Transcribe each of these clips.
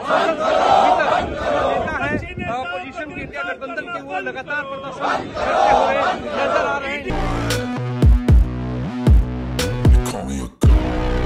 नेता है अपोजिशन के इंडिया गठबंधन के वो लगातार प्रदर्शन करते हुए नजर आ रहे हैं Call me a god.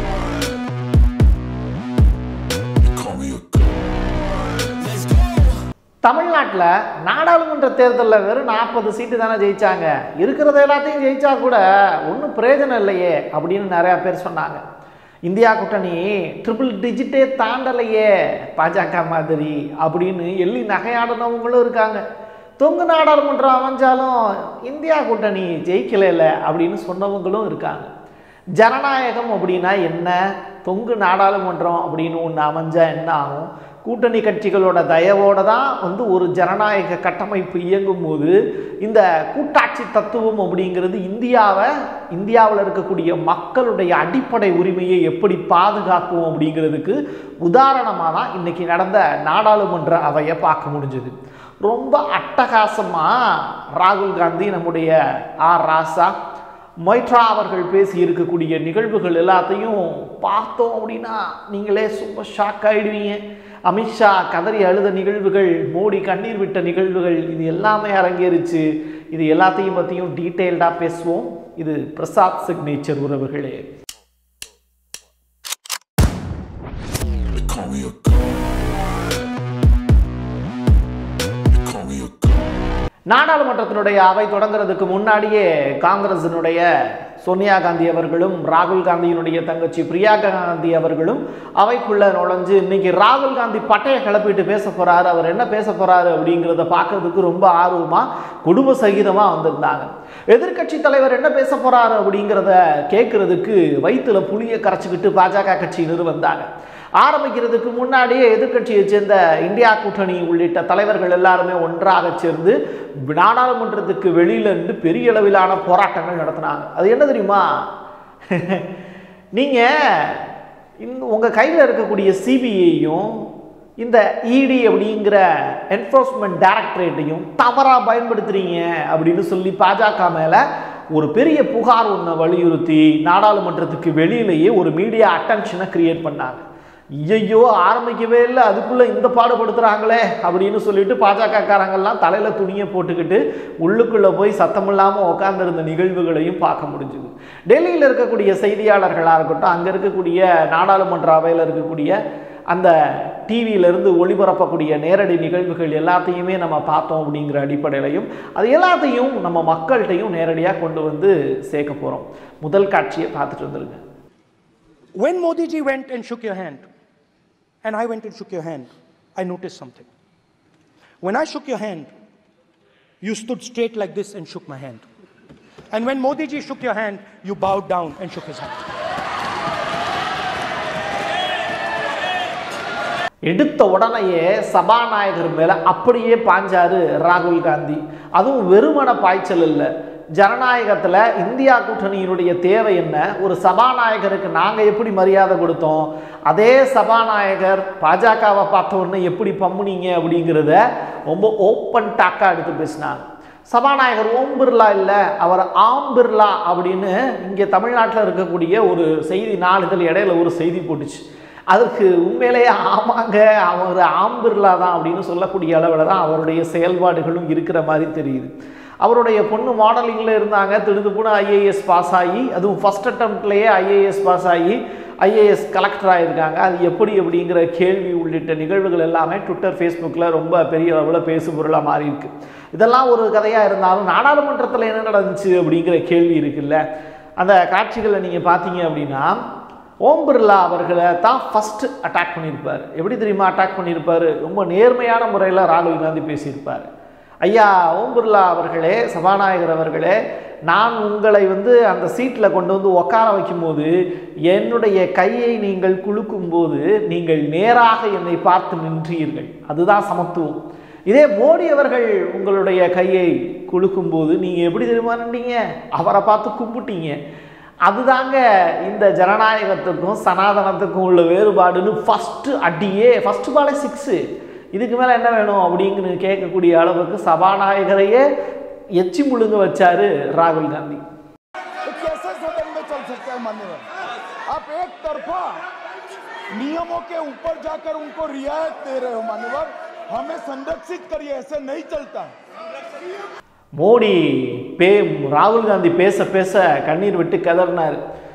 You call me a god. Let's go. தமிழ்நாட்டில் நாடாளுமன்ற தேர்தலில் வெறும் நாற்பது சீட்டு தானே ஜெயிச்சாங்க இருக்கிறத எல்லாத்தையும் ஜெயிச்சா கூட ஒன்றும் பிரயோஜனம் இல்லையே அப்படின்னு நிறையா பேர் சொன்னாங்க இந்தியா கூட்டணி ட்ரிபிள் டிஜிட்டே தாண்டலையே பாஜக மாதிரி அப்படின்னு எள்ளி நகையாடினவங்களும் இருக்காங்க தொங்கு நாடாளுமன்றம் அமைஞ்சாலும் இந்தியா கூட்டணி ஜெயிக்கலைல அப்படின்னு சொன்னவங்களும் இருக்காங்க ஜனநாயகம் அப்படின்னா என்ன தொங்கு நாடாளுமன்றம் அப்படின்னு ஒன்று அமைஞ்சா என்ன ஆகும் கூட்டணி கட்சிகளோட தயவோடு தான் வந்து ஒரு ஜனநாயக கட்டமைப்பு இயங்கும் போது இந்த கூட்டாட்சி தத்துவம் அப்படிங்கிறது இந்தியாவை இந்தியாவில் இருக்கக்கூடிய மக்களுடைய அடிப்படை உரிமையை எப்படி பாதுகாக்கும் அப்படிங்கிறதுக்கு உதாரணமாக தான் இன்னைக்கு நடந்த நாடாளுமன்ற அவையை பார்க்க முடிஞ்சது ரொம்ப அட்டகாசமாக ராகுல் காந்தி நம்முடைய ஆர் ராசா மொய்ட்ரா அவர்கள் பேசி இருக்கக்கூடிய நிகழ்வுகள் எல்லாத்தையும் பார்த்தோம் அப்படின்னா நீங்களே ரொம்ப ஷாக் ஆயிடுவீங்க அமித்ஷா கதறி அழுத நிகழ்வுகள் மோடி கண்ணீர் விட்ட நிகழ்வுகள் இது எல்லாமே அரங்கேறிச்சு இது எல்லாத்தையும் பற்றியும் டீட்டெயில்டாக பேசுவோம் இது பிரசாத் சிக்னேச்சர் உறவுகளே They call me a god. They call me a god. நாடாளுமன்றத்தினுடைய அவை தொடங்குறதுக்கு முன்னாடியே காங்கிரசினுடைய சோனியா காந்தி அவர்களும் ராகுல் காந்தியினுடைய தங்கச்சி பிரியாங்கா காந்தி அவர்களும் அவைக்குள்ள நுழைஞ்சு இன்னைக்கு ராகுல் காந்தி பட்டையை கிளப்பிட்டு பேச போறாரு அவர் என்ன பேச போறாரு அப்படிங்கிறத பார்க்கறதுக்கு ரொம்ப ஆர்வமா குடும்ப சகிதமா வந்திருந்தாங்க எதிர்க்கட்சி தலைவர் என்ன பேச போறாரு அப்படிங்கிறத கேட்கறதுக்கு வயிற்றுல புளியை கரைச்சிக்கிட்டு பாஜக கட்சியினர் வந்தாங்க ஆரம்பிக்கிறதுக்கு முன்னாடியே எதிர்க்கட்சியை சேர்ந்த இந்தியா கூட்டணி உள்ளிட்ட தலைவர்கள் எல்லாருமே ஒன்றாக சேர்ந்து நாடாளுமன்றத்துக்கு வெளியில இருந்து பெரிய அளவிலான போராட்டங்கள் நடத்தினாங்க அது என்ன தெரியுமா நீங்க இந்த உங்க கையில் இருக்கக்கூடிய சிபிஐயும் இந்த இடி அப்படிங்கிற என்ஃபோர்ஸ்மெண்ட் டைரக்டரேட்டையும் தவறாக பயன்படுத்துறீங்க அப்படின்னு சொல்லி பாஜக மேலே ஒரு பெரிய புகார் ஒன்றை வலியுறுத்தி நாடாளுமன்றத்துக்கு வெளியிலேயே ஒரு மீடியா அட்டென்ஷனை கிரியேட் பண்ணாங்க ஐயோ ஆரம்பிக்கவே இல்லை அதுக்குள்ளே இந்த பாடுபடுத்துகிறாங்களே அப்படின்னு சொல்லிட்டு பாஜக காரங்கெல்லாம் தலையில் துணியை போட்டுக்கிட்டு உள்ளுக்குள்ளே போய் சத்தமில்லாமல் உட்காந்துருந்த நிகழ்வுகளையும் பார்க்க முடிஞ்சுது டெல்லியில் இருக்கக்கூடிய செய்தியாளர்களாக இருக்கட்டும் அங்கே இருக்கக்கூடிய நாடாளுமன்ற அவையில் இருக்கக்கூடிய அந்த டிவியிலிருந்து ஒளிபரப்பக்கூடிய நேரடி நிகழ்வுகள் எல்லாத்தையுமே நம்ம பார்த்தோம் அப்படிங்கிற அடிப்படையிலையும் அது எல்லாத்தையும் நம்ம மக்கள்கிட்டையும் நேரடியாக கொண்டு வந்து சேர்க்க போகிறோம் முதல் காட்சியை பார்த்துட்டு வந்துருங்க When Modi ji went and shook your hand, and I went and shook your hand, I noticed something. When I shook your hand, you stood straight like this and shook my hand. And when Modi ji shook your hand, you bowed down and shook his hand. எடுத்த உடனேயே சபாநாயகர் மேல அப்படியே பாஞ்சாரு ராகுல் காந்தி அதுவும் வெறுமன பாய்ச்சல் இல்லை ஜனநாயகத்தில் இந்தியா கூட்டணியினுடைய தேவை என்ன ஒரு சபாநாயகருக்கு நாங்கள் எப்படி மரியாதை கொடுத்தோம் அதே சபாநாயகர் பாஜகவை பார்த்த உடனே எப்படி பம்முனீங்க அப்படிங்கிறத ரொம்ப ஓப்பன் டாக்காக எடுத்து பேசினாங்க சபாநாயகர் ஓம் பிர்லா இல்லை அவர் ஆம் பிர்லா அப்படின்னு இங்கே தமிழ்நாட்டில் இருக்கக்கூடிய ஒரு செய்தி நாளிதழ் இடையில ஒரு செய்தி போட்டுச்சு அதுக்கு உண்மையிலேயே ஆமாங்க அவர் ஆம் பிர்லா தான் அப்படின்னு சொல்லக்கூடிய அளவில் தான் அவருடைய செயல்பாடுகளும் இருக்கிற மாதிரி தெரியுது அவருடைய பொண்ணு மாடலிங்கில் இருந்தாங்க திடுதுப்புன ஐஏஎஸ் பாஸ் ஆகி அதுவும் ஃபஸ்ட் அட்டம்ப்ட்லேயே ஐஏஎஸ் பாஸ் ஆகி ஐஏஎஸ் கலெக்டர் ஆகியிருக்காங்க அது எப்படி அப்படிங்கிற கேள்வி உள்ளிட்ட நிகழ்வுகள் எல்லாமே ட்விட்டர் ஃபேஸ்புக்கில் ரொம்ப பெரிய அளவில் பேசு பொருளாக மாறி இருக்கு இதெல்லாம் ஒரு கதையாக இருந்தாலும் நாடாளுமன்றத்தில் என்ன நடந்துச்சு அப்படிங்கிற கேள்வி இருக்குல்ல அந்த காட்சிகளை நீங்கள் பார்த்தீங்க அப்படின்னா ஓம் பிர்லா அவர்களை தான் ஃபஸ்ட்டு அட்டாக் பண்ணியிருப்பார் எப்படி தெரியுமா அட்டாக் பண்ணியிருப்பார் ரொம்ப நேர்மையான முறையில் ராகுல் காந்தி பேசியிருப்பார் ஐயா ஓம் பிர்லா அவர்களே சபாநாயகர் அவர்களே நான் உங்களை வந்து அந்த சீட்டில் கொண்டு வந்து உட்கார வைக்கும்போது என்னுடைய கையை நீங்கள் குலுக்கும்போது நீங்கள் நேராக என்னை பார்த்து நின்றீர்கள் அதுதான் சமத்துவம் இதே மோடி அவர்கள் உங்களுடைய கையை குலுக்கும்போது நீங்கள் எப்படி தெரியுமா நின்றீங்க அவரை பார்த்து கும்பிட்டீங்க அதுதாங்க இந்த ஜனநாயகத்துக்கும் சனாதனத்துக்கும் உள்ள வேறுபாடுன்னு ஃபஸ்ட்டு அடியே ஃபஸ்ட்டு பாலே சிக்ஸு இதுக்கு மேலே என்ன வேணும் அப்படிங்கன்னு கேட்கக்கூடிய அளவுக்கு சபாநாயகரையே எச்சி முழுங்க வச்சாரு ராகுல் காந்தி तो कैसे सदन में चल सकता है मान्यवर आप एक तरफा नियमों के ऊपर जाकर उनको रियायत दे रहे हो मान्यवर हमें संरक्षित करिए ऐसे नहीं चलता है மோடி பே ராகுல் காந்தி பேச பேச கண்ணீர் விட்டு கதறினார்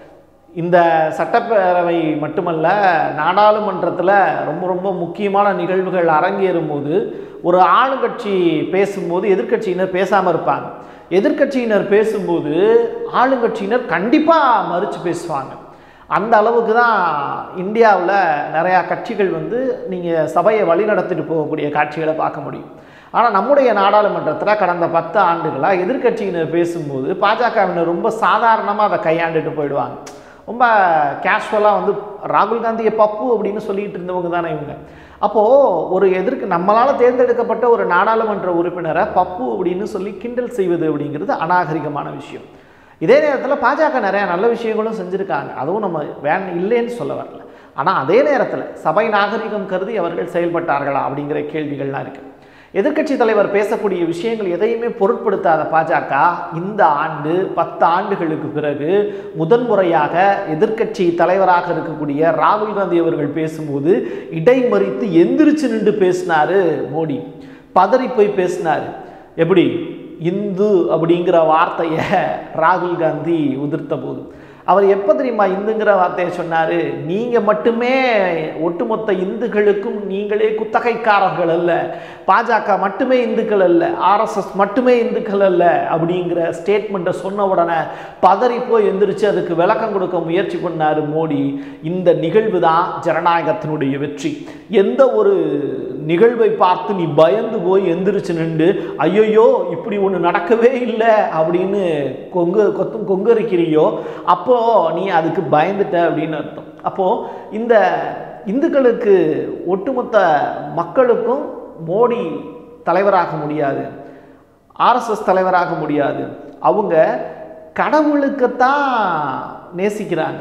இந்த சட்டப்பேரவை மட்டுமல்ல நாடாளுமன்றத்தில் ரொம்ப ரொம்ப முக்கியமான நிகழ்வுகள் அரங்கேறும் போது ஒரு ஆளுங்கட்சி பேசும்போது எதிர்க்கட்சியினர் பேசாமல் இருப்பாங்க எதிர்க்கட்சியினர் பேசும்போது ஆளுங்கட்சியினர் கண்டிப்பாக மறுத்து பேசுவாங்க அந்த அளவுக்கு தான் இந்தியாவில் நிறையா கட்சிகள் வந்து நீங்கள் சபையை வழிநடத்திட்டு போகக்கூடிய காட்சிகளை பார்க்க முடியும் ஆனால் நம்முடைய நாடாளுமன்றத்தில் கடந்த பத்து ஆண்டுகளாக எதிர்க்கட்சியினர் பேசும்போது பாஜகவினர் ரொம்ப சாதாரணமாக அதை கையாண்டுட்டு போயிடுவாங்க ரொம்ப கேஷுவலாக வந்து ராகுல் காந்தியை பப்பு அப்படின்னு சொல்லிட்டு இருந்தவங்க தானே இவங்க அப்போது ஒரு எதிர்க்கு நம்மளால் தேர்ந்தெடுக்கப்பட்ட ஒரு நாடாளுமன்ற உறுப்பினரை பப்பு அப்படின்னு சொல்லி கிண்டல் செய்வது அப்படிங்கிறது அநாகரிகமான விஷயம் இதே நேரத்தில் பாஜக நிறைய நல்ல விஷயங்களும் செஞ்சுருக்காங்க அதுவும் நம்ம வேன் இல்லைன்னு சொல்ல வரல ஆனால் அதே நேரத்தில் சபை நாகரிகம் கருதி அவர்கள் செயல்பட்டார்களா அப்படிங்கிற கேள்விகள்லாம் இருக்குது எதிர்க்கட்சி தலைவர் பேசக்கூடிய விஷயங்கள் எதையுமே பொருட்படுத்தாத பாஜக இந்த ஆண்டு பத்து ஆண்டுகளுக்கு பிறகு முதன்முறையாக எதிர்க்கட்சி தலைவராக இருக்கக்கூடிய ராகுல் காந்தி அவர்கள் பேசும்போது இடைமறித்து எந்திரிச்சு நின்று பேசினாரு மோடி பதறி போய் பேசினாரு எப்படி இந்து அப்படிங்கிற வார்த்தையை ராகுல் காந்தி உதிர்த்த போது அவர் எப்போ தெரியுமா இந்துங்கிற வார்த்தையை சொன்னார் நீங்கள் மட்டுமே ஒட்டுமொத்த இந்துக்களுக்கும் நீங்களே குத்தகைக்காரர்கள் அல்ல பாஜக மட்டுமே இந்துக்கள் அல்ல ஆர்எஸ்எஸ் மட்டுமே இந்துக்கள் அல்ல அப்படிங்கிற ஸ்டேட்மெண்ட்டை சொன்ன உடனே பதறி போய் எந்திரிச்சு அதுக்கு விளக்கம் கொடுக்க முயற்சி பண்ணார் மோடி இந்த நிகழ்வு தான் ஜனநாயகத்தினுடைய வெற்றி எந்த ஒரு நிகழ்வை பார்த்து நீ பயந்து போய் எந்திரிச்சு நின்று ஐயையோ இப்படி ஒன்று நடக்கவே இல்லை அப்படின்னு கொங்கு கொத்தும் கொங்கரிக்கிறியோ அப்போ நீ அதுக்கு பயந்துட்ட அப்படின்னு அர்த்தம் அப்போ இந்த இந்துக்களுக்கு ஒட்டுமொத்த மக்களுக்கும் மோடி தலைவராக முடியாது ஆர்எஸ்எஸ் தலைவராக முடியாது அவங்க கடவுளுக்குத்தான் நேசிக்கிறாங்க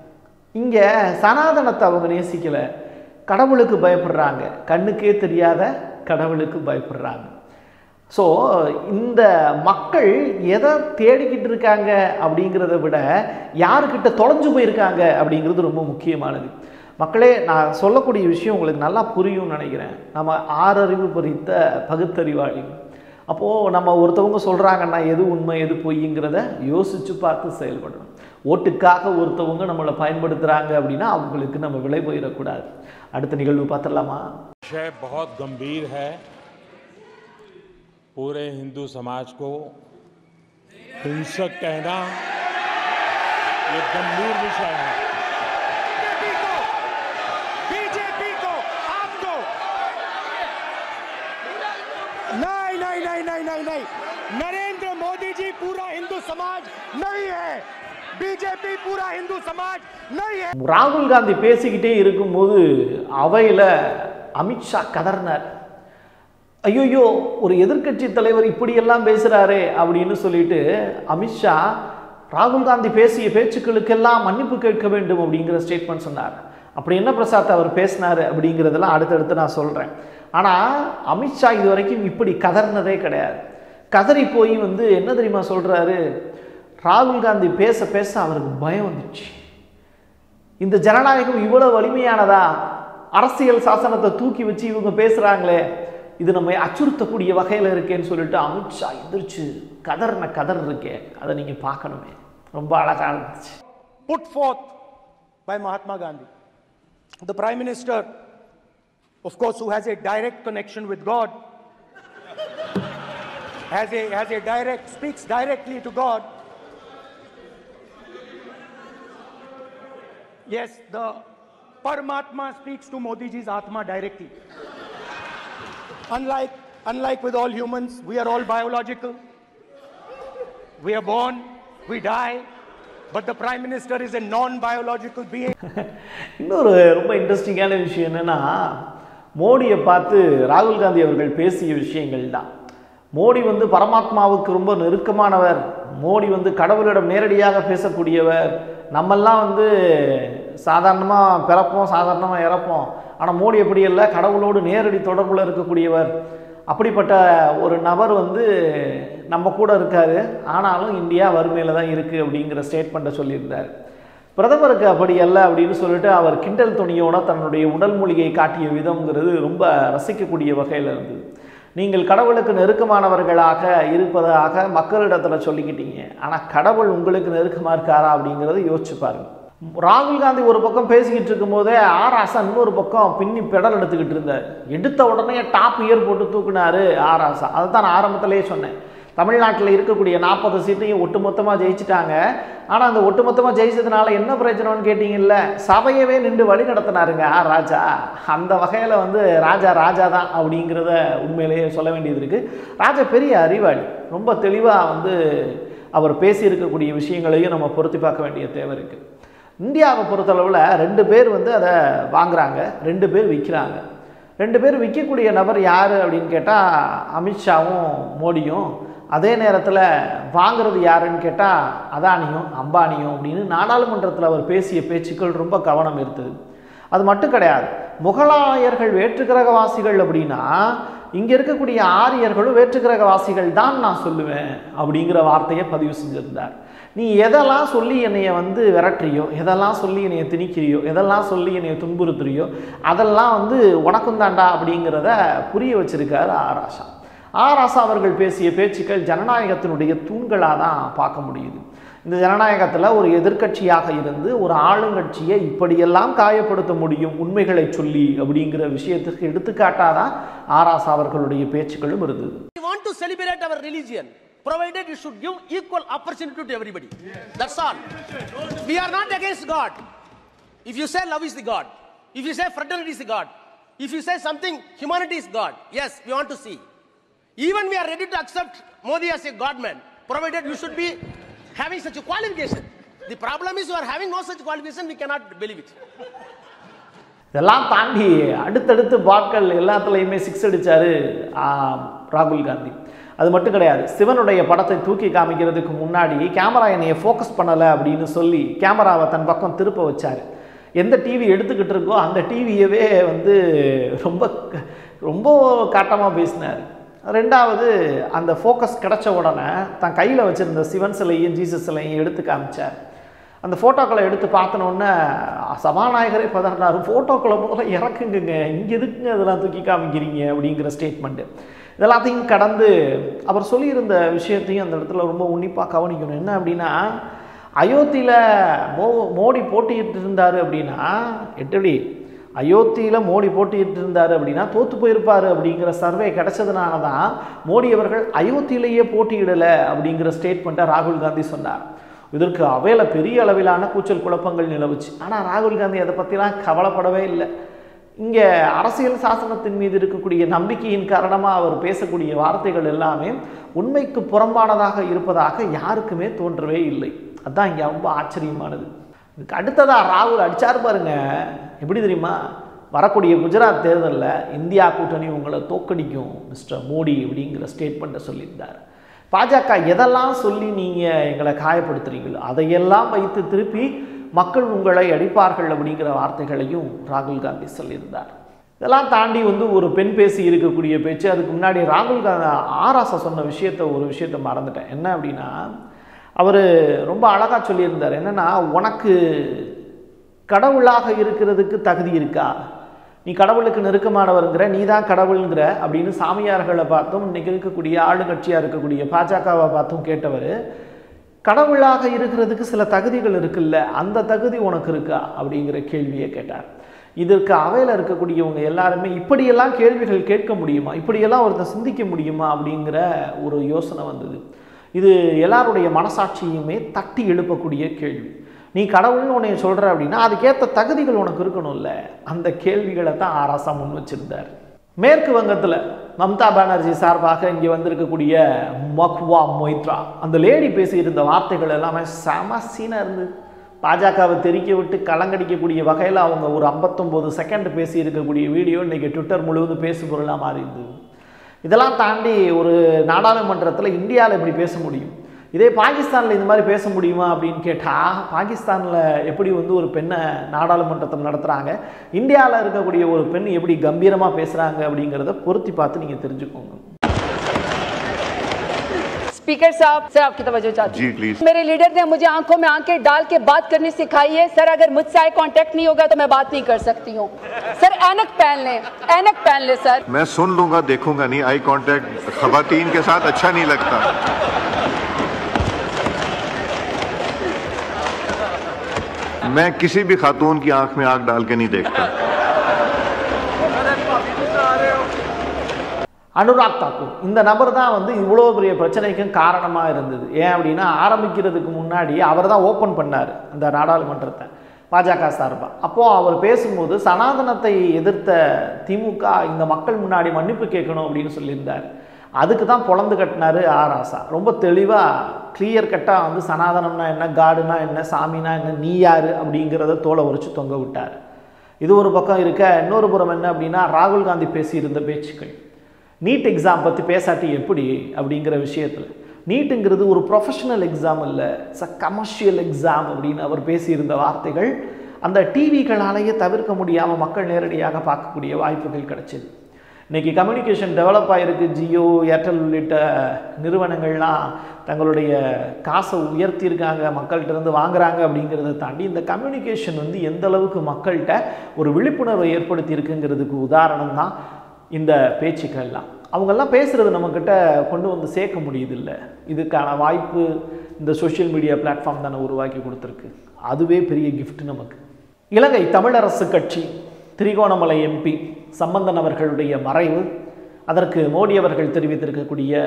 இங்கே சனாதனத்தை அவங்க நேசிக்கலை கடவுளுக்கு பயப்படுறாங்க கண்ணுக்கே தெரியாத கடவுளுக்கு பயப்படுறாங்க ஸோ இந்த மக்கள் எதை தேடிக்கிட்டு இருக்காங்க அப்படிங்கிறத விட யாருக்கிட்ட தொலைஞ்சு போயிருக்காங்க அப்படிங்கிறது ரொம்ப முக்கியமானது மக்களே நான் சொல்லக்கூடிய விஷயம் உங்களுக்கு நல்லா புரியும்னு நினைக்கிறேன் நம்ம ஆறறிவு பறித்த பகுத்தறிவாளி அப்போது நம்ம ஒருத்தவங்க சொல்கிறாங்கன்னா எது உண்மை எது பொய்ங்கிறத யோசித்து பார்த்து செயல்படணும் ஓட்டுக்காக ஒருத்தவங்க நம்மளை பயன்படுத்துகிறாங்க அப்படின்னா அவங்களுக்கு நம்ம விலை போயிடக்கூடாது அடுத்த நிகழ்வு பார்த்துடலாமா विषय बहुत गंभीर है पूरे हिंदू समाज को हिंसक कहना ये गंभीर विषय है बीजेपी को बीजेपी को आपको नहीं नहीं नहीं नहीं नहीं नहीं नरेंद्र मोदी जी पूरा हिंदू समाज नहीं है बीजेपी पूरा हिंदू समाज नहीं है ராகுல் காந்தி பேசிக்கிட்டே இருக்கும்போது அவையில் அமித்ஷா கதறினார் ஐயோயோ ஒரு எதிர்க்கட்சி தலைவர் இப்படியெல்லாம் பேசுகிறாரே அப்படின்னு சொல்லிட்டு அமித்ஷா ராகுல் காந்தி பேசிய பேச்சுக்களுக்கெல்லாம் மன்னிப்பு கேட்க வேண்டும் அப்படிங்கிற ஸ்டேட்மெண்ட் சொன்னார் அப்படி என்ன பிரசாத் அவர் பேசினார் அப்படிங்கிறதெல்லாம் அடுத்தடுத்து நான் சொல்கிறேன் ஆனால் அமித்ஷா இது வரைக்கும் இப்படி கதறினதே கிடையாது கதறி போய் வந்து என்ன தெரியுமா சொல்கிறாரு ராகுல் காந்தி பேச பேச அவருக்கு பயம் வந்துச்சு இந்த ஜனநாயகம் இவ்வளவு வலிமையானதா அரசியல் சாசனத்தை தூக்கி வச்சு இவங்க பேசுறாங்களே இது நம்ம அச்சுறுத்தக்கூடிய வகையில் இருக்கேன்னு சொல்லிட்டு அமித்ஷா எந்திரிச்சு கதர்ன கதர் இருக்கே அதை நீங்க பார்க்கணுமே ரொம்ப அழகா இருந்துச்சு put forth by Mahatma Gandhi. The Prime Minister, of course, who has a direct connection with God, has a, has a direct, speaks directly to God. Yes, the Paramatma speaks to Modi ji's Atma directly. Unlike, unlike with all humans, we are all biological. We are born, we die, but the Prime Minister is a non biological being. இன்னொரு ரொம்ப இன்ட்ரெஸ்டிங்கான விஷயம் என்னன்னா மோடியை பார்த்து ராகுல் காந்தி அவர்கள் பேசிய விஷயங்கள் தான் மோடி வந்து பரமாத்மாவுக்கு ரொம்ப நெருக்கமானவர் மோடி வந்து கடவுளிடம் நேரடியாக பேசக்கூடியவர் நம்மெல்லாம் வந்து சாதாரணமாக பிறப்போம் சாதாரணமாக இறப்போம் ஆனால் மோடி எப்படி இல்லை கடவுளோடு நேரடி தொடர்பில் இருக்கக்கூடியவர் அப்படிப்பட்ட ஒரு நபர் வந்து நம்ம கூட இருக்காரு ஆனாலும் இந்தியா வறுமையில் தான் இருக்குது அப்படிங்கிற ஸ்டேட்மெண்ட்டை சொல்லியிருந்தார் பிரதமருக்கு அப்படி அல்ல அப்படின்னு சொல்லிட்டு அவர் கிண்டல் துணியோட தன்னுடைய உடல் மொழியை காட்டிய விதம்ங்கிறது ரொம்ப ரசிக்கக்கூடிய வகையில் இருந்தது நீங்கள் கடவுளுக்கு நெருக்கமானவர்களாக இருப்பதாக மக்களிடத்தில் சொல்லிக்கிட்டீங்க ஆனால் கடவுள் உங்களுக்கு நெருக்கமாக இருக்காரா அப்படிங்கிறத யோசிச்சு பாருங்க ராகுல் காந்தி ஒரு பக்கம் பேசிக்கிட்டு இருக்கும்போதே ஆர் ஆசா இன்னொரு பக்கம் பின்னி பெடல் எடுத்துக்கிட்டு இருந்தார் எடுத்த உடனே டாப் இயர் போட்டு தூக்குனாரு ஆர் ஆசா அதை தான் நான் ஆரம்பத்திலேயே சொன்னேன் தமிழ்நாட்டில் இருக்கக்கூடிய நாற்பது சீட்டையும் ஒட்டுமொத்தமாக ஜெயிச்சிட்டாங்க ஆனால் அந்த ஒட்டுமொத்தமாக ஜெயிச்சதுனால என்ன பிரச்சனைன்னு கேட்டிங்கல்ல சபையவே நின்று வழி நடத்தினாருங்க ஆர் ராஜா அந்த வகையில் வந்து ராஜா ராஜா தான் அப்படிங்கிறத உண்மையிலேயே சொல்ல வேண்டியது இருக்குது ராஜா பெரிய அறிவாளி ரொம்ப தெளிவாக வந்து அவர் பேசியிருக்கக்கூடிய விஷயங்களையும் நம்ம பொருத்தி பார்க்க வேண்டிய தேவை இருக்குது இந்தியாவை பொறுத்தளவில் ரெண்டு பேர் வந்து அதை வாங்குறாங்க ரெண்டு பேர் விற்கிறாங்க ரெண்டு பேர் விற்கக்கூடிய நபர் யார் அப்படின்னு கேட்டால் அமித்ஷாவும் மோடியும் அதே நேரத்தில் வாங்குறது யாருன்னு கேட்டால் அதானியும் அம்பானியும் அப்படின்னு நாடாளுமன்றத்தில் அவர் பேசிய பேச்சுக்கள் ரொம்ப கவனம் ஈர்த்தது அது மட்டும் கிடையாது முகலாயர்கள் வேற்றுக்கிரகவாசிகள் அப்படின்னா இங்கே இருக்கக்கூடிய ஆரியர்களும் வேற்றுக்கிரகவாசிகள் தான் நான் சொல்லுவேன் அப்படிங்கிற வார்த்தையை பதிவு செஞ்சிருந்தார் நீ எதெல்லாம் சொல்லி என்னைய வந்து விரட்டுறியோ எதெல்லாம் சொல்லி என்னைய திணிக்கிறியோ எதெல்லாம் சொல்லி என்னைய துன்புறுத்துறியோ அதெல்லாம் வந்து உனக்கும் தாண்டா அப்படிங்கிறத புரிய வச்சிருக்காரு ஆராஷா ஆராசா அவர்கள் பேசிய பேச்சுக்கள் ஜனநாயகத்தினுடைய தூண்களாக தான் பார்க்க முடியுது இந்த ஜனநாயகத்தில் ஒரு எதிர்க்கட்சியாக இருந்து ஒரு ஆளுங்கட்சியை இப்படியெல்லாம் காயப்படுத்த முடியும் உண்மைகளை சொல்லி அப்படிங்கிற விஷயத்துக்கு எடுத்துக்காட்டாக தான் ஆராசா அவர்களுடைய பேச்சுக்களும் இருந்தது We want to celebrate our religion, provided you should give equal opportunity to everybody. That's all. We are not against God. If you say love is the God, if you say fraternity is the God, if you say something, humanity is God, yes, we want to see. Even we are ready to accept Modi as a God man, provided you should be having such a qualification. The problem is you are having no such qualification, we cannot believe it. இதெல்லாம் தாண்டி அடுத்தடுத்து பாட்கள் எல்லாத்துலேயுமே six அடித்தார் ராகுல் காந்தி அது மட்டும் கிடையாது சிவனுடைய படத்தை தூக்கி காமிக்கிறதுக்கு முன்னாடி கேமரா என்னைய ஃபோக்கஸ் பண்ணலை அப்படின்னு சொல்லி கேமராவை தன் பக்கம் திருப்ப வச்சார் எந்த டிவி எடுத்துக்கிட்டு இருக்கோ அந்த டிவியவே வந்து ரொம்ப ரொம்ப காட்டமாக பேசினார் ரெண்டாவது அந்த ஃபோக்கஸ் கிடைச்ச உடனே தன் கையில் வச்சுருந்த சிவன் சிலையும் ஜீசஸ் சிலையும் எடுத்து காமிச்சார் அந்த ஃபோட்டோக்களை எடுத்து பார்த்தனோன்னே சபாநாயகரே பதறினார் ஃபோட்டோக்களை முதல்ல இறக்குங்க இங்கே எதுக்குங்க இதெல்லாம் தூக்கி காமிக்கிறீங்க அப்படிங்கிற ஸ்டேட்மெண்ட்டு இதெல்லாத்தையும் கடந்து அவர் சொல்லியிருந்த விஷயத்தையும் அந்த இடத்துல ரொம்ப உன்னிப்பாக கவனிக்கணும் என்ன அப்படின்னா அயோத்தியில் மோ மோடி போட்டியிட்டு இருந்தார் அப்படின்னா எப்படி அயோத்தியில் மோடி போட்டியிட்டு இருந்தார் அப்படின்னா தோற்று போயிருப்பார் அப்படிங்கிற சர்வே கிடைச்சதுனால தான் மோடி அவர்கள் அயோத்தியிலேயே போட்டியிடலை அப்படிங்கிற ஸ்டேட்மெண்ட்டை ராகுல் காந்தி சொன்னார் இதற்கு அவையில் பெரிய அளவிலான கூச்சல் குழப்பங்கள் நிலவுச்சு ஆனால் ராகுல் காந்தி அதை பற்றிலாம் கவலைப்படவே இல்லை இங்கே அரசியல் சாசனத்தின் மீது இருக்கக்கூடிய நம்பிக்கையின் காரணமாக அவர் பேசக்கூடிய வார்த்தைகள் எல்லாமே உண்மைக்கு புறம்பானதாக இருப்பதாக யாருக்குமே தோன்றவே இல்லை அதுதான் இங்கே ரொம்ப ஆச்சரியமானது இதுக்கு அடுத்ததாக ராகுல் அடிச்சார் பாருங்க எப்படி தெரியுமா வரக்கூடிய குஜராத் தேர்தலில் இந்தியா கூட்டணி உங்களை தோக்கடிக்கும் மிஸ்டர் மோடி அப்படிங்கிற ஸ்டேட்மெண்ட்டை சொல்லியிருந்தார் பாஜக எதெல்லாம் சொல்லி நீங்கள் எங்களை காயப்படுத்துறீங்களோ அதையெல்லாம் வைத்து திருப்பி மக்கள் உங்களை அடிப்பார்கள் அப்படிங்கிற வார்த்தைகளையும் ராகுல் காந்தி சொல்லியிருந்தார் இதெல்லாம் தாண்டி வந்து ஒரு பெண் பேசி இருக்கக்கூடிய பேச்சு அதுக்கு முன்னாடி ராகுல் காந்தி ஆராசா சொன்ன விஷயத்த ஒரு விஷயத்த மறந்துட்டேன் என்ன அப்படின்னா அவர் ரொம்ப அழகாக சொல்லியிருந்தார் என்னென்னா உனக்கு கடவுளாக இருக்கிறதுக்கு தகுதி இருக்கா நீ கடவுளுக்கு நெருக்கமானவருங்கிற நீ தான் கடவுளுங்கிற அப்படின்னு சாமியார்களை பார்த்தும் இன்னைக்கு இருக்கக்கூடிய ஆளுங்கட்சியாக இருக்கக்கூடிய பாஜகவை பார்த்தும் கேட்டவர் கடவுளாக இருக்கிறதுக்கு சில தகுதிகள் இருக்குல்ல அந்த தகுதி உனக்கு இருக்கா அப்படிங்கிற கேள்வியை கேட்டார் இதற்கு அவையில் இருக்கக்கூடியவங்க எல்லாருமே இப்படியெல்லாம் கேள்விகள் கேட்க முடியுமா இப்படியெல்லாம் ஒருத்தர் சிந்திக்க முடியுமா அப்படிங்கிற ஒரு யோசனை வந்தது இது எல்லாருடைய மனசாட்சியுமே தட்டி எழுப்பக்கூடிய கேள்வி நீ கடவுள்னு உன்னை சொல்கிற அப்படின்னா அதுக்கேற்ற தகுதிகள் உனக்கு இருக்கணும்ல அந்த கேள்விகளை தான் ஆராசா முன் வச்சிருந்தார் மேற்கு வங்கத்தில் மம்தா பானர்ஜி சார்பாக இங்கே வந்திருக்கக்கூடிய மக்வா மொய்த்ரா அந்த லேடி பேசியிருந்த வார்த்தைகள் எல்லாமே செம சீனாக இருந்தது பாஜகவை தெறிக்க விட்டு கலங்கடிக்கக்கூடிய வகையில் அவங்க ஒரு ஐம்பத்தொம்போது செகண்ட் பேசி இருக்கக்கூடிய வீடியோ இன்றைக்கி ட்விட்டர் முழுவதும் பேசு பொருளாக மாறி இருந்தது இதெல்லாம் தாண்டி ஒரு நாடாளுமன்றத்தில் இந்தியாவில் இப்படி பேச முடியும் இதே பாகிஸ்தானில் இந்த மாதிரி பேச முடியுமா அப்படின்னு கேட்டால் பாகிஸ்தானில் எப்படி வந்து ஒரு பெண்ணை நாடாளுமன்றத்தில் நடத்துகிறாங்க இந்தியாவில் இருக்கக்கூடிய ஒரு பெண் எப்படி கம்பீரமாக பேசுகிறாங்க அப்படிங்கிறத பொருத்தி பார்த்து நீங்கள் தெரிஞ்சுக்கோங்க स्पीकर साहब सर आपकी तवज्जो चाहती जी, हूँ। please. मेरे लीडर ने मुझे आंखों में आंखें डाल के बात करनी सिखाई है सर अगर मुझसे आई कांटेक्ट नहीं होगा तो मैं बात नहीं कर सकती हूँ सर एनक पहन ले एनक पहन ले सर मैं सुन लूंगा देखूंगा नहीं आई कांटेक्ट खवातीन के साथ अच्छा नहीं लगता मैं किसी भी खातून की आंख में आग डाल के नहीं देखता அனுராக் தாக்கூர் இந்த நபர் தான் வந்து இவ்வளோ பெரிய பிரச்சனைக்கும் காரணமாக இருந்தது ஏன் அப்படின்னா ஆரம்பிக்கிறதுக்கு முன்னாடி அவர் தான் ஓப்பன் பண்ணார் இந்த நாடாளுமன்றத்தை பாஜக சார்பாக அப்போது அவர் பேசும்போது சனாதனத்தை எதிர்த்த திமுக இந்த மக்கள் முன்னாடி மன்னிப்பு கேட்கணும் அப்படின்னு சொல்லியிருந்தார் அதுக்கு தான் பொழந்து கட்டினாரு ஆர் ராசா ரொம்ப தெளிவாக கிளியர் கட்டாக வந்து சனாதனம்னா என்ன காடுனா என்ன சாமினா என்ன நீ யாரு அப்படிங்கிறத தோலை உரிச்சு தொங்க விட்டார் இது ஒரு பக்கம் இருக்க இன்னொரு புறம் என்ன அப்படின்னா ராகுல் காந்தி பேசியிருந்த பேச்சுக்கள் நீட் எக்ஸாம் பற்றி பேசாட்டி எப்படி அப்படிங்கிற விஷயத்தில் நீட்டுங்கிறது ஒரு ப்ரொஃபஷனல் எக்ஸாம் இல்லை இட்ஸ் அ கமர்ஷியல் எக்ஸாம் அப்படின்னு அவர் பேசியிருந்த வார்த்தைகள் அந்த டிவிகளாலேயே தவிர்க்க முடியாமல் மக்கள் நேரடியாக பார்க்கக்கூடிய வாய்ப்புகள் கிடைச்சிது இன்றைக்கி கம்யூனிகேஷன் டெவலப் ஆகிருக்கு ஜியோ ஏர்டெல் உள்ளிட்ட நிறுவனங்கள்லாம் தங்களுடைய காசை உயர்த்தியிருக்காங்க மக்கள்கிட்ட இருந்து வாங்குறாங்க அப்படிங்கிறத தாண்டி இந்த கம்யூனிகேஷன் வந்து எந்த அளவுக்கு மக்கள்கிட்ட ஒரு விழிப்புணர்வை ஏற்படுத்தி இருக்குங்கிறதுக்கு உதாரணம் தான் இந்த பேச்சுக்கள்லாம் அவங்கெல்லாம் பேசுகிறது நம்மக்கிட்ட கொண்டு வந்து சேர்க்க முடியுதில்ல இதுக்கான வாய்ப்பு இந்த சோஷியல் மீடியா பிளாட்ஃபார்ம் தானே உருவாக்கி கொடுத்துருக்கு அதுவே பெரிய gift நமக்கு இலங்கை தமிழரசு கட்சி திரிகோணமலை எம்பி சம்பந்தன் அவர்களுடைய மறைவு அதற்கு மோடி அவர்கள் தெரிவித்திருக்கக்கூடிய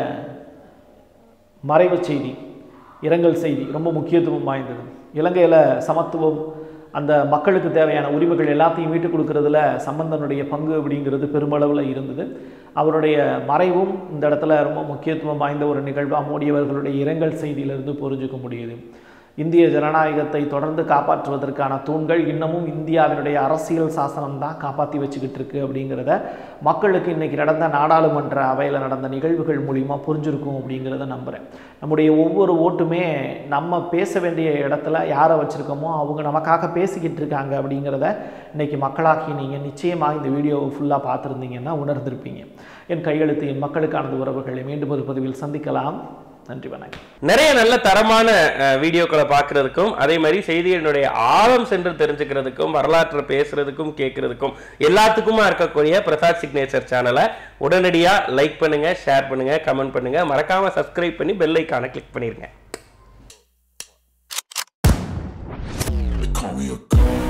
மறைவு செய்தி இரங்கல் செய்தி ரொம்ப முக்கியத்துவம் வாய்ந்தது இலங்கையில் சமத்துவம் அந்த மக்களுக்கு தேவையான உரிமைகள் எல்லாத்தையும் மீட்டுக் கொடுக்கறதுல சம்பந்தனுடைய பங்கு அப்படிங்கிறது பெருமளவில் இருந்தது அவருடைய மறைவும் இந்த இடத்துல ரொம்ப முக்கியத்துவம் வாய்ந்த ஒரு நிகழ்வாக மோடி அவர்களுடைய இரங்கல் செய்தியிலிருந்து புரிஞ்சுக்க முடியுது இந்திய ஜனநாயகத்தை தொடர்ந்து காப்பாற்றுவதற்கான தூண்கள் இன்னமும் இந்தியாவினுடைய அரசியல் சாசனம் தான் காப்பாற்றி வச்சுக்கிட்டு இருக்கு அப்படிங்கிறத மக்களுக்கு இன்னைக்கு நடந்த நாடாளுமன்ற அவையில் நடந்த நிகழ்வுகள் மூலிமா புரிஞ்சிருக்கும் அப்படிங்கிறத நம்புகிறேன் நம்முடைய ஒவ்வொரு ஓட்டுமே நம்ம பேச வேண்டிய இடத்துல யாரை வச்சுருக்கோமோ அவங்க நமக்காக பேசிக்கிட்டு இருக்காங்க அப்படிங்கிறத இன்னைக்கு மக்களாக்கி நீங்கள் நிச்சயமாக இந்த வீடியோவை ஃபுல்லாக பார்த்துருந்தீங்கன்னா உணர்ந்திருப்பீங்க என் கையெழுத்து என் மக்களுக்கானது உறவுகளை மீண்டும் ஒரு பதிவில் சந்திக்கலாம் நன்றி வணக்கம் நிறைய நல்ல தரமான அஹ், வீடியோக்களை பார்க்கறதுக்கும் அதே மாதிரி செய்திகளினுடைய ஆழம் சென்று தெரிஞ்சுக்கிறதுக்கும் வரலாற்றை பேசுறதுக்கும் கேட்கறதுக்கும் எல்லாத்துக்குமா இருக்கக்கூடிய பிரசாத் சிக்னேச்சர் சேனலை உடனடியா லைக் பண்ணுங்க ஷேர் பண்ணுங்க கமெண்ட் பண்ணுங்க மறக்காம சப்ஸ்கிரைப் பண்ணி பெல் ஐக்கானை கிளிக் பண்ணிருங்க They call me a god.